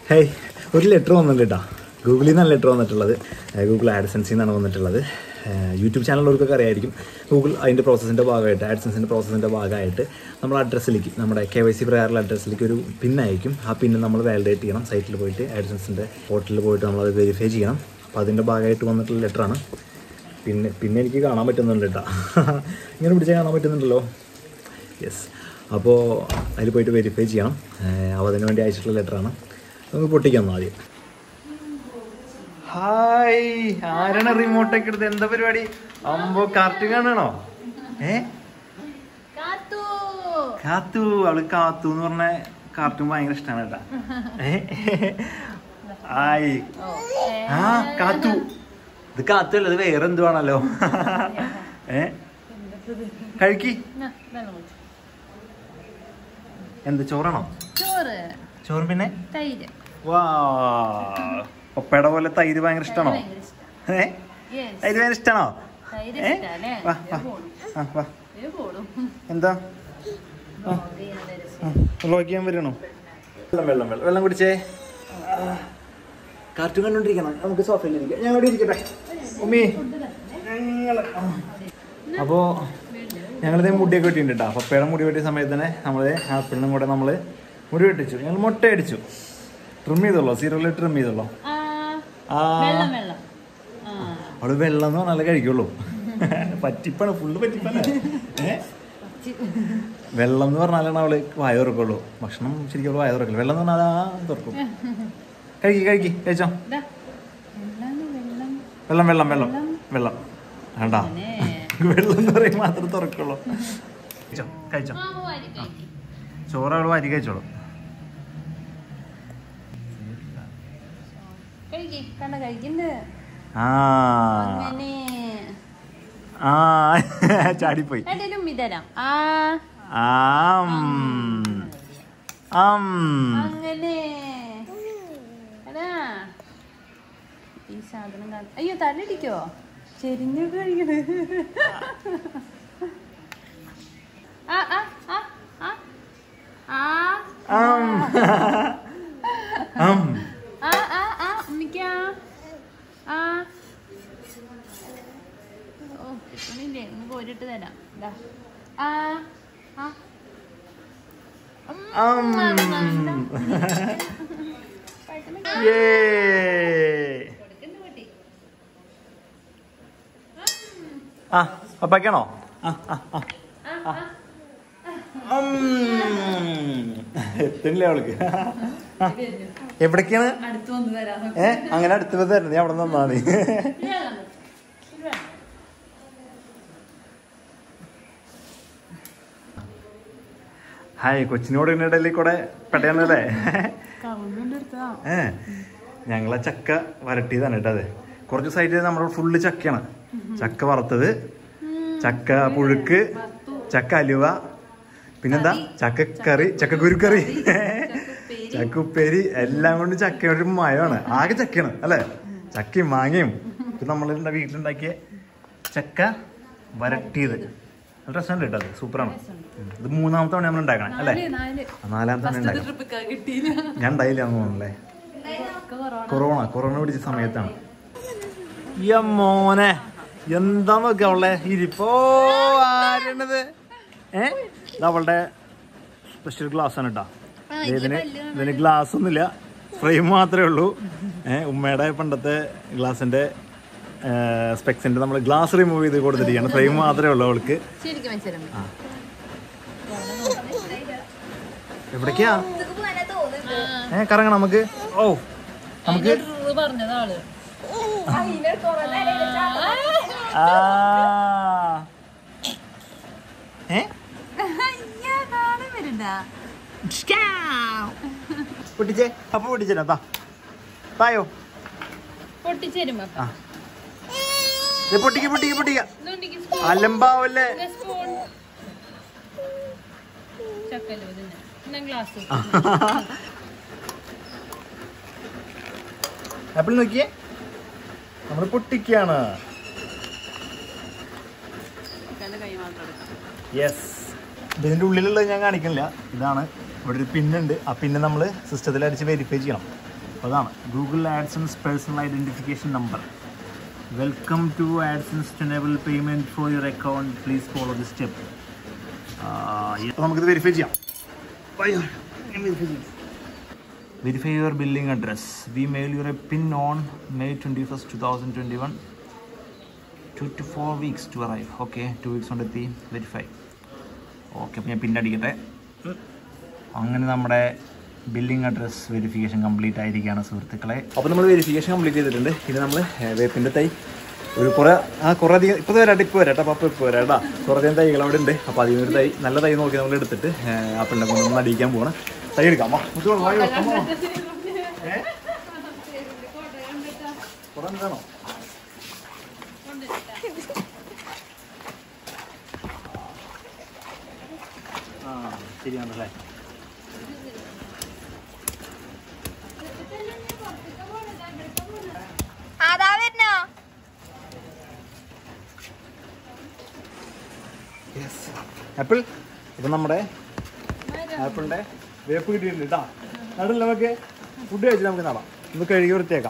Hey ഒരു letter വന്നിട്ടുണ്ട് കേട്ടോ ഗൂഗിളിൽ നിന്നാണ് ലെറ്റർ വന്നിട്ടുള്ളത് ഗൂഗിൾ ആഡ്സൻസിൽ നിന്നാണ് വന്നിട്ടുള്ളത് ഏഹ് യൂട്യൂബ് ചാനലുള്ളവർക്കൊക്കെ അറിയായിരിക്കും ഗൂഗിൾ അതിൻ്റെ പ്രോസസ്സിൻ്റെ ഭാഗമായിട്ട് ആഡ്സൻസിൻ്റെ പ്രോസസ്സിൻ്റെ ഭാഗമായിട്ട് നമ്മൾ അഡ്രസ്സിലേക്ക് നമ്മുടെ കെ വൈ സി പ്രകാരമുള്ള അഡ്രസ്സിലേക്ക് ഒരു പിൻ അയക്കും ആ പിന്ന് നമ്മൾ വാലിഡേറ്റ് ചെയ്യണം സൈറ്റിൽ പോയിട്ട് ആഡ്സൻസിൻ്റെ പോർട്ടലിൽ പോയിട്ട് നമ്മളത് വെരിഫൈ ചെയ്യണം അപ്പോൾ അതിൻ്റെ ഭാഗമായിട്ട് വന്നിട്ടുള്ള ലെറ്ററാണ് പിന്നെ പിന്നെ എനിക്ക് കാണാൻ പറ്റുന്നുണ്ട് കേട്ടോ ഇങ്ങനെ പിടിച്ചാൽ കാണാൻ പറ്റുന്നുണ്ടല്ലോ യെസ് അപ്പോൾ അതിൽ പോയിട്ട് വെരിഫൈ ചെയ്യണം ഏഹ് അപ്പോൾ അതിന് വേണ്ടി അയച്ചിട്ടുള്ള ലെറ്ററാണ് നമുക്ക് പൊട്ടിക്കാം ആദ്യം ഹായ് ആരാണ് റിമോട്ടൊക്കെ എടുത്ത് എന്താ പരിപാടി അമ്പോ കാർട്ടൂൺ കാണണോ ഏ കാത്തു കാത്തു അവള് കാത്തു എന്ന് പറഞ്ഞ കാർട്ടൂൺ ഭയങ്കര ഇഷ്ടമാണ് കേട്ടാ ഏ ഹായ് ആ കാത്തു ഇത് കാത്തു അല്ല ഇത് വേറെ എന്തുവാണല്ലോ ഏ കഴിക്കി ന്നാ, വെള്ളം കുടിച്ചോ. എന്ത് ചോറാണോ ചോറ് ചോറ് പിന്നെ തൈര് വാ ഒപ്പയുടെ പോലെ തൈര് ഭയങ്കര ഇഷ്ടമാണോ ഭയങ്കര ഇഷ്ടാ. ഏ Yes. തൈര് ഭയങ്കര ഇഷ്ടമാണോ തൈര് ഏ? ഇഷ്ടാല്ലേ? വാ വാ ഇത് പോളും. ആ വാ ഇത് പോളും. എന്താ Vlog ചെയ്യുന്നത് രസം. വ്ളോഗ് ചെയ്യാൻ വരണോ വെള്ളം വെള്ളം വെള്ളം വെള്ളം കുടിച്ചേ കാർട്ടൂൺ കണ്ടോണ്ടിരിക്കണം നമുക്ക് സോഫയിൽ ഇരിക്കാം ഞാൻ അവിടെ ഇരിക്കട്ടെ ഉമ്മി ഞങ്ങള് അപ്പോൾ ഞങ്ങളിതേ മുടിയൊക്കെ വെട്ടിയിട്ടുണ്ട് കേട്ടോ പപ്പയുടെ മുടി വെട്ടിയ സമയത്ത് തന്നെ നമ്മൾ ആപ്പിളിനും കൂടെ നമ്മൾ മുടി വെട്ടിച്ചു ഞങ്ങൾ മുട്ട അടിച്ചു ട്രിം ചെയ്തോളൂ സീരിയലിൽ ട്രിം ചെയ്തോളൂ ആ, ആ വെള്ളം വെള്ളം ആ, അവള് വെള്ളം എന്ന് പറഞ്ഞാലേ കഴിക്കുള്ളൂ പറ്റിപ്പാണ് ഫുള്ള് പറ്റിപ്പാണ് ഏ ചി- വെള്ളം എന്ന് പറഞ്ഞാലാണ് അവള് വായ തുറക്കുള്ളൂ ഭക്ഷണം ശരിക്കും അവള് വായ തുറക്കില്ല വെള്ളം എന്ന് പറഞ്ഞാൽ ആ തുറക്കും കഴിക്കി കഴിക്കി കഴിച്ചോ ദാ. വെള്ളം വെള്ളം വെള്ളം വെള്ളം വെള്ളം വേണ്ട അങ്ങനെ. വെള്ളം എന്ന് പറയും മാത്രം തുറക്കുള്ളൂ കഴിച്ചോ കഴിച്ചോ മാമു വാരി കഴിക്ക്. ചോറ് അവള് വാരി കഴിച്ചോളൂ കഴിക്ക്. കണ്ട കഴിക്കുന്നുണ്ട് ആ അങ്ങനെ ആ ചാടിപ്പോയി എടേലും ഉമ്മി തരാം ആ ആം ആം അങ്ങനെ എടാ ഈ സാധനം കാണ അയ്യോ തലടിക്കോ ചെരിഞ്ഞൊക്കെ കഴിക്കണേ ആ ആ ആ ആ ആ ആം ആം ആ ആ ആ ഉമ്മിക്കാ ആ ഓ കിട്ടണില്ലേ നമുക്ക് ഒരിട്ട് തരാം ഇതാ ആ ആ ഉം. ആം പെട്ടെന്ന് യേ കൊടുക്കണ്ട കുട്ടി ആ പപ്പാക്കാണോ ആ ആ ആ ആ ആ ഉം. എത്തണില്ലേ അവൾക്ക് ആ, എവിടേക്കാണ് അടുത്ത് വന്ന് തരാം ഏ അങ്ങനെ അടുത്ത് തരുന്നത് നീ അവിടെ നിന്നാ മതി ഹായ് കൊച്ചിനോട് ഇടയിൽ കൂടെ പെട്ടയാണല്ലേ ഏ ഞങ്ങളെ ചക്ക വരട്ടിയതാണ് കേട്ടോ അത് കുറച്ച് സൈഡിൽ നമ്മുടെ ഫുള്ള് ചക്കയാണ് ചക്ക വറുത്തത് ചക്ക പുഴുക്ക് ചക്ക അലുവ പിന്നെന്താ ചക്കക്കറി ചക്കക്കുരുക്കറി ചക്ക ഉപ്പേരി എല്ലാം കൊണ്ട് ചക്ക ഒരു മയമാണ് ആകെ ചക്കയാണ് അല്ലേ ചക്കയും മാങ്ങയും ഇത് നമ്മൾ വീട്ടിലുണ്ടാക്കിയ ചക്ക വരട്ടിയത് നല്ല രസമുണ്ട് കേട്ടോ അത് സൂപ്പറാണ് ഉം. ഇത് മൂന്നാമത്തെ തവണ നമ്മൾ ഉണ്ടാക്കണം അല്ലേ ആ, നാലാമത്തെ തവണ ഉണ്ടാക്കണം കിട്ടിയില്ല ഞാൻ ഉണ്ടായില്ല എന്ന് തോന്നുന്നല്ലേ കൊറോണ കൊറോണ പിടിച്ച സമയത്താണ് യ്യ മോനെ എന്താ നോക്ക അവളുടെ ഇരിപ്പോ ആരണത് ഏ ഇത് അവളുടെ സ്പെഷ്യൽ ഗ്ലാസ് ആണ് കേട്ടോ ഇതിന് ഇതിന് ഗ്ലാസ് ഒന്നുമില്ല ഫ്രെയിം മാത്രമേ ഉള്ളൂ ഏ ഉമ്മയുടെ പണ്ടത്തെ ഗ്ലാസിന്റെ സ്പെക്സിന്റെ നമ്മൾ ഗ്ലാസ് റിമൂവ് ചെയ്ത് കൊടുത്തിരിക്കുകയാണ് ഫ്രെയിം മാത്രമേ ഉള്ളൂ അവൾക്ക് ശരിക്കും വെച്ചേരം എവിടേക്കാ ഏ കറങ്ങണം നമുക്ക് ഓ നമുക്ക് പറഞ്ഞതാള് ആ ഏ പൊട്ടിച്ചേ അപ്പൊ പൊട്ടിച്ചേരാ താ തായോ പൊട്ടിച്ചേരും ആ ഇത് പൊട്ടിക്ക പൊട്ടിക്ക പൊട്ടിക്ക അലമ്പാവല്ലേ സ്പൂൺ ചക്കല്ലോ ഇതിന് ഗ്ലാസ് ആപ്പിൾ നോക്കിയേ നമ്മൾ പൊട്ടിക്കാണ് കൈ മാത്രം എടുക്കാം യെസ് ഇതിന്റെ ഉള്ളിലുള്ളത് ഞാൻ കാണിക്കുന്നില്ല ഇതാണ് ഇവിടെ ഒരു പിന്നുണ്ട് ആ പിന്ന് നമ്മൾ സിസ്റ്റത്തിൽ അടിച്ച് വെരിഫൈ ചെയ്യണം അപ്പോൾ അതാണ് Google AdSense personal identification number welcome to AdSense to enable payment for your account please follow the step നമുക്കിത് വെരിഫൈ ചെയ്യാം verify your billing address we mail your a PIN on May twenty first two thousand twenty one two to four weeks to arrive okay two weeks കൊണ്ട് എത്തി verify okay അപ്പോൾ ഞാൻ പിന്നെ അടിക്കട്ടെ ഉം. അങ്ങനെ നമ്മുടെ ബില്ലിംഗ് അഡ്രസ് വെരിഫിക്കേഷൻ കംപ്ലീറ്റ് ആയിരിക്കുകയാണ് സുഹൃത്തുക്കളെ അപ്പോൾ നമ്മൾ വെരിഫിക്കേഷൻ കംപ്ലീറ്റ് ചെയ്തിട്ടുണ്ട് ഇനി നമ്മൾ വേപ്പിൻ്റെ തൈ ഒരു കുറേ ആ കുറേ അധികം ഇപ്പോൾ വരാട്ടെ ഇപ്പോൾ വരാട്ടെ അപ്പോൾ അപ്പോൾ ഇപ്പോൾ വരാട്ടാ കുറേ അധികം തൈകൾ അവിടെ ഉണ്ട് അപ്പോൾ അതിൽ ഒരു തൈ നല്ല തൈ നോക്കി നമ്മൾ എടുത്തിട്ട് ആപ്പിളിനെ കൊണ്ട് നമ്മൾ അടിക്കാൻ പോകണം തൈ എടുക്കാം വാ, മുത്തുമോൾ, വായോ, come on. ഏ? കുറേ എന്താണോ ആ ശരിയാണല്ലേ അതാ വരുന്നോ ആപ്പിൾ ഇപ്പം നമ്മുടെ ആപ്പിളിൻ്റെ വേപ്പ് കിട്ടിയിട്ടുണ്ട് കേട്ടോ നടില്ല നമുക്ക് ഫുഡ് കഴിച്ചിട്ട് നമുക്ക് നടാം ഒന്ന് കഴുകി വൃത്തിയാക്കാം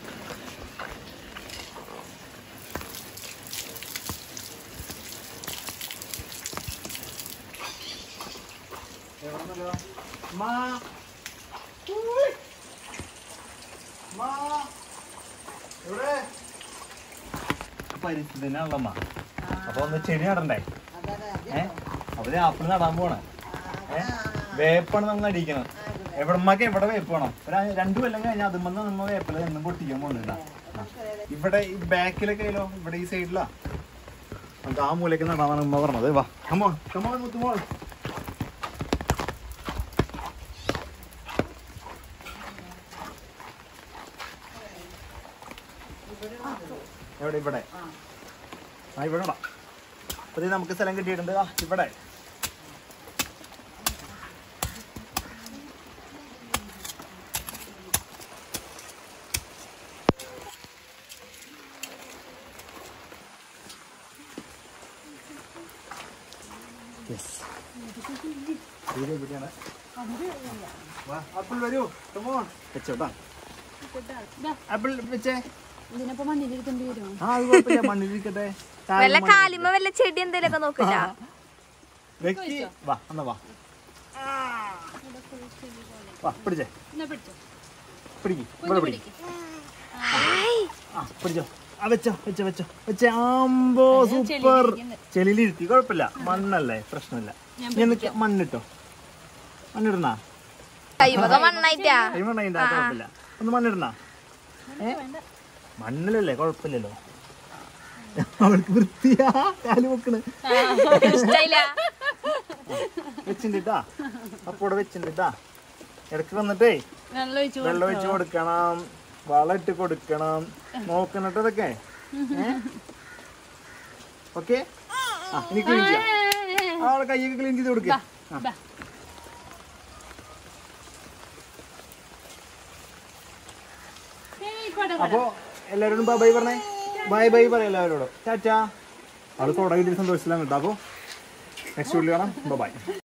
പരിസ്ഥിതിനാണല്ലോ അപ്പൊ ഒന്ന് ചെടി നടണ്ടേ ഏഹ് അപ്പൊ ഇത് ആപ്പിൾ നടാൻ പോണേ ഏഹ് വേപ്പാണ് നമ്മൾ അടിക്കണം എവിടമ്മക്ക് എവിടെ വേപ്പ് വേണം ഒരു അ- രണ്ടു കൊല്ലം കഴിഞ്ഞാൽ അതുമ്പോ നമ്മ വേപ്പില എന്നും പൊട്ടിക്കാൻ പോണില്ല ഇവിടെ ഈ ബാക്കിലൊക്കെ ആയാലോ ഇവിടെ ഈ സൈഡിലാ നമുക്ക് ആ മൂലയ്ക്ക് നടാന്നാണ് ഉമ്മ പറഞ്ഞത് വാ കമോ കമോ മുത്തുമോൾ എവിടെ ഇവിടെ ആ ഇവിടെ ഇടാം അപ്പൊ ഇത് നമുക്ക് സ്ഥലം കിട്ടിയിട്ടുണ്ട് ആ ഇവിടെ Yes. ഇത് ഇവിടെയാണ്. വാ, ആപ്പിൾ വരൂ Come on. വെച്ചോട്ടാ ആപ്പിൾ വെച്ചേ ഇതിനപ്പോ മണ്ണിലിരുത്തേണ്ടി വരുമോ ആ അത് കുഴപ്പമില്ല മണ്ണിലിരിക്കട്ടെ വല്ല കാലിമ വല്ല ചെടി എന്തെങ്കിലുമൊക്കെ നോക്കില്ല വെക്കി വാ എന്നാ വാ വാ പിടിച്ചേ പിടിക്ക് ഇവിടെ പിടിക്ക് ആ പിടിച്ചോ ആ വെച്ചോ വെച്ചോ വെച്ചോ വെച്ചേ ആമ്പോ സൂപ്പർ ചെളിയിലിരുത്തി കുഴപ്പമില്ല മണ്ണല്ലേ പ്രശ്നമില്ല ഞാൻ നിക്ക മണ്ണിട്ടോ മണ്ണിടണ കൈമൊക്കെ മണ്ണായിട്ടാ കൈമണ്ണ കുഴപ്പമില്ല ഒന്ന് മണ്ണിടണ ഏ മണ്ണിലല്ലേ കുഴപ്പമില്ലല്ലോ അവൾക്ക് വൃത്തിയാ കാല് വെക്കണ് ഇഷ്ടായില്ല വെച്ചിട്ടാ അപ്പോടെ വെച്ചിട്ടാ ഇടയ്ക്ക് വന്നിട്ടേ വെള്ളം ഒഴിച്ചു വെള്ളം ഒഴിച്ച് കൊടുക്കണം വളം ഇട്ട് കൊടുക്കണം നോക്കണട്ടോ ഇതൊക്കെ ഓക്കെ ആ ഇനി ക്ലീൻ ചെയ്യാം ആ, അവളെ കൈയൊക്കെ ക്ലീൻ ചെയ്ത് കൊടുക്ക അപ്പോ എല്ലാവരോടും ബൈ ബൈ പറഞ്ഞേ ബൈ ബൈ പറയാം എല്ലാവരോടും ടാറ്റാ അവള് തുടങ്ങിയിട്ട് സന്തോഷത്തിലാണ് കേട്ടോ അപ്പോ നെക്സ്റ്റ് വീട്ടിൽ കാണാം ബൈ